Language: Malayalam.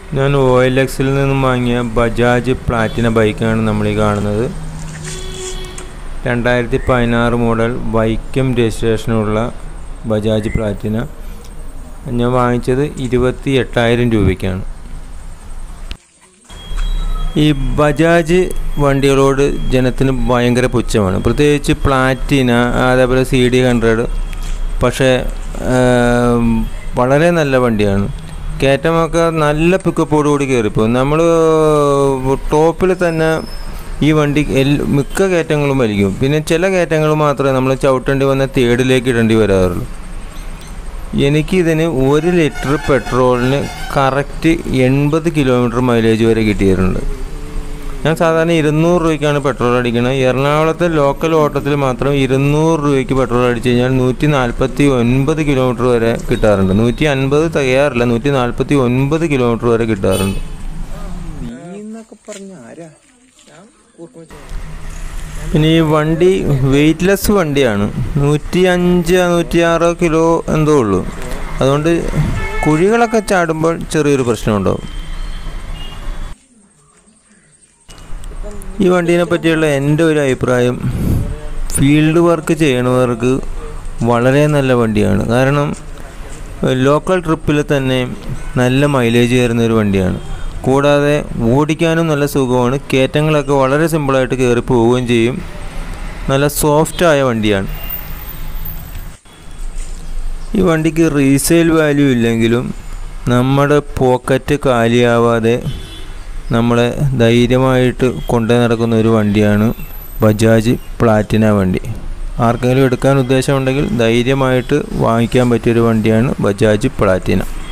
ഞാൻ ഒ എൽ എക്സിൽ നിന്നും വാങ്ങിയ ബജാജ് പ്ലാറ്റിന ബൈക്കാണ് നമ്മൾ ഈ കാണുന്നത് രണ്ടായിരത്തി പതിനാറ് മോഡൽ വൈക്കം രജിസ്ട്രേഷനുള്ള ബജാജ് പ്ലാറ്റിന ഞാൻ വാങ്ങിച്ചത് ഇരുപത്തി എട്ടായിരം രൂപയ്ക്കാണ് ഈ ബജാജ് വണ്ടികളോട് ജനത്തിന് ഭയങ്കര പുച്ഛമാണ് പ്രത്യേകിച്ച് പ്ലാറ്റിന അതേപോലെ സി ഡി ഹൺഡ്രഡ് പക്ഷേ ആം, വളരെ നല്ല വണ്ടിയാണ് കയറ്റമൊക്കെ നല്ല പിക്കപ്പോട് കൂടി കയറിപ്പോകും നമ്മൾ ടോപ്പിൽ തന്നെ ഈ വണ്ടി എൽ മിക്ക കയറ്റങ്ങളും വലിക്കും പിന്നെ ചില കയറ്റങ്ങൾ മാത്രമേ നമ്മൾ ചവിട്ടേണ്ടി വന്ന തേടിലേക്ക് ഇടേണ്ടി വരാറുള്ളൂ എനിക്കിതിന് ഒരു ലിറ്റർ പെട്രോളിന് കറക്റ്റ് എൺപത് കിലോമീറ്റർ മൈലേജ് വരെ കിട്ടിയിട്ടുണ്ട് ഞാൻ സാധാരണ ഇരുന്നൂറ് രൂപയ്ക്കാണ് പെട്രോൾ അടിക്കുന്നത് എറണാകുളത്തെ ലോക്കൽ ഓട്ടത്തിൽ മാത്രം ഇരുന്നൂറ് രൂപയ്ക്ക് പെട്രോൾ അടിച്ചു കഴിഞ്ഞാൽ നൂറ്റി നാൽപ്പത്തി ഒൻപത് കിലോമീറ്റർ വരെ കിട്ടാറുണ്ട് നൂറ്റി അൻപത് തികയാറില്ല നൂറ്റി നാൽപ്പത്തി ഒൻപത് കിലോമീറ്റർ വരെ കിട്ടാറുണ്ട് പിന്നെ ഈ വണ്ടി വെയ്റ്റ്ലെസ് വണ്ടിയാണ് നൂറ്റി അഞ്ച് നൂറ്റി ആറ് കിലോ എന്തോ ഉള്ളൂ അതുകൊണ്ട് കുഴികളൊക്കെ ചാടുമ്പോൾ ചെറിയൊരു പ്രശ്നമുണ്ടാവും ഈ വണ്ടീനെ പറ്റിയുള്ള എൻ്റെ ഒരു അഭിപ്രായം ഫീൽഡ് വർക്ക് ചെയ്യണവർക്ക് വളരെ നല്ല വണ്ടിയാണ് കാരണം ലോക്കൽ ട്രിപ്പിൽ തന്നെ നല്ല മൈലേജ് തരുന്ന ഒരു വണ്ടിയാണ് കൂടാതെ ഓടിക്കാനും നല്ല സുഖമാണ് കയറ്റങ്ങളൊക്കെ വളരെ സിമ്പിളായിട്ട് കയറി പോവുകയും ചെയ്യും നല്ല സോഫ്റ്റായ വണ്ടിയാണ് ഈ വണ്ടിക്ക് റീസെയിൽ വാല്യൂ ഇല്ലെങ്കിലും നമ്മുടെ പോക്കറ്റ് കാലിയാവാതെ നമ്മളെ ധൈര്യമായിട്ട് കൊണ്ടു നടക്കുന്ന ഒരു വണ്ടിയാണ് ബജാജ് പ്ലാറ്റിന വണ്ടി ആർക്കെങ്കിലും എടുക്കാൻ ഉദ്ദേശമുണ്ടെങ്കിൽ ധൈര്യമായിട്ട് വാങ്ങിക്കാൻ പറ്റിയൊരു വണ്ടിയാണ് ബജാജ് പ്ലാറ്റിന